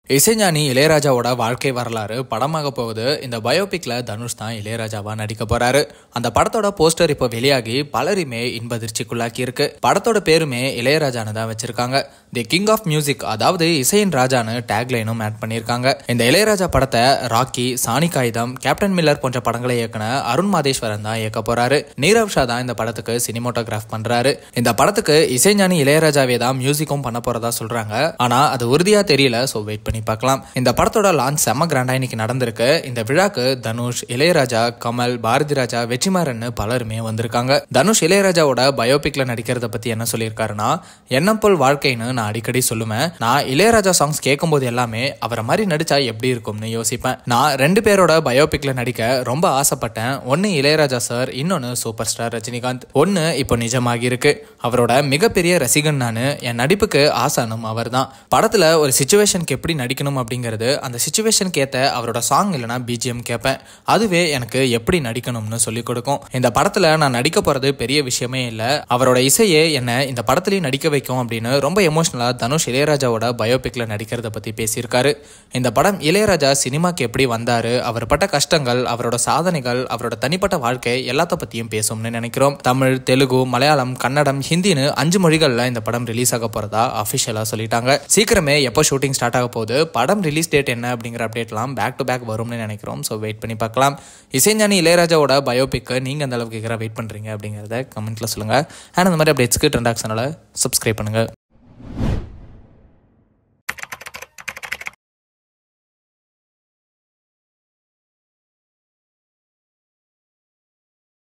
இசைஞானி இளையராஜாவோட வாழ்க்கை வரலாறு படமாக போகுது இந்த பயோபிக்ல தனுஷ் தான் இளையராஜாவா நடிக்க போறாரு அந்த படத்தோட போஸ்டர் இப்போ வெளியாகி பலருமே இன்பதிர்ச்சிக்குள்ளாக்கி இருக்கு படத்தோட பேருமே இளையராஜான்னு தான் வச்சிருக்காங்க தி கிங் ஆஃப் மியூசிக் அதாவது இசையின் ராஜான்னு டேக்லைனும் ஆட் பண்ணியிருக்காங்க இந்த இளையராஜா படத்தை ராக்கி சாணி காகிதம் கேப்டன் மில்லர் போன்ற படங்களை இயக்குன அருண் மாதேஸ்வரன் தான் இயக்க போறாரு நீரவ் ஷா தான் இந்த படத்துக்கு சினிமோட்டோகிராஃப் பண்றாரு இந்த படத்துக்கு இசைஞானி இளையராஜாவே தான் மியூசிக்கும் பண்ண போறதா சொல்றாங்க ஆனா அது உறுதியா தெரியல ஸோ வெயிட் பண்ணி பார்க்கலாம் இந்த படத்தோட லான்ச் செம்ம கிராண்டா இன்னைக்கு நடந்திருக்கு இந்த விழாக்கு தனுஷ் இளையராஜா கமல் பாரதி ராஜா வெற்றிமாறன் பலருமே வந்திருக்காங்க தனுஷ் இளையராஜாவோட பயோபிக்ல நடிக்கிறத பத்தி என்ன சொல்லியிருக்காருன்னா எண்ணம் போல் வாழ்க்கைன்னு நான் அடிக்கடி சொல்லுவேன் நான் இளையராஜா சாங்ஸ் கேட்கும்போது எல்லாமே அவரை மாதிரி நடிச்சா எப்படி இருக்கும்னு யோசிப்பேன் நான் ரெண்டு பேரோட பயோபிக்ல நடிக்க ரொம்ப ஆசைப்பட்டேன் ஒன்னு இளையராஜா சார் இன்னொன்னு சூப்பர் ஸ்டார் ரஜினிகாந்த் ஒன்னு இப்போ நிஜமாகி இருக்கு அவரோட மிகப்பெரிய ரசிகன் நான் என் நடிப்புக்கு ஆசானும் அவர் தான் படத்துல ஒரு சுச்சுவேஷனுக்கு எப்படி நடிக்கணும் அப்படிங்கிறது அந்த சுச்சுவேஷனுக்கு ஏற்ற அவரோட சாங் இல்லைனா பிஜிஎம் கேட்பேன் அதுவே எனக்கு எப்படி நடிக்கணும்னு சொல்லிக் கொடுக்கும் இந்த படத்துல நான் நடிக்க போறது பெரிய விஷயமே இல்லை அவரோட இசையே என்னை இந்த படத்துலயும் நடிக்க வைக்கும் அப்படின்னு ரொம்ப எமோஷனலா தனுஷ் இளையராஜாவோட பயோபிக்ல நடிக்கிறத பத்தி பேசியிருக்காரு இந்த படம் இளையராஜா சினிமாக்கு எப்படி வந்தாரு அவர் பட்ட கஷ்டங்கள் அவரோட சாதனைகள் அவரோட தனிப்பட்ட வாழ்க்கை எல்லாத்த பத்தியும் பேசும்னு நினைக்கிறோம் தமிழ் தெலுங்கு மலையாளம் கன்னடம் ஹிந்தின்னு அஞ்சு மொழிகள்ல இந்த படம் ரிலீஸ் ஆக போறதா அபிஷியலா சொல்லிட்டாங்க சீக்கிரமே எப்போ ஷூட்டிங் ஸ்டார்ட் ஆக போகுது படம் ரிலீஸ் டேட் என்ன அப்படிங்கிற அப்டேட்லாம் பேக் டு பேக் வரும்னு நினைக்கிறோம் ஸோ வெயிட் பண்ணி பார்க்கலாம் இசைஞானி இளையராஜாவோட பயோபிக்கு நீங்க அந்த அளவுக்கு கேட்குற வெயிட் பண்றீங்க அப்படிங்கிறத கமெண்ட்ல சொல்லுங்க அண்ட் அந்த மாதிரி அப்டேட்ஸ்க்கு ட்ரெண்டாக்ஷனால சப்ஸ்கிரைப் பண்ணுங்க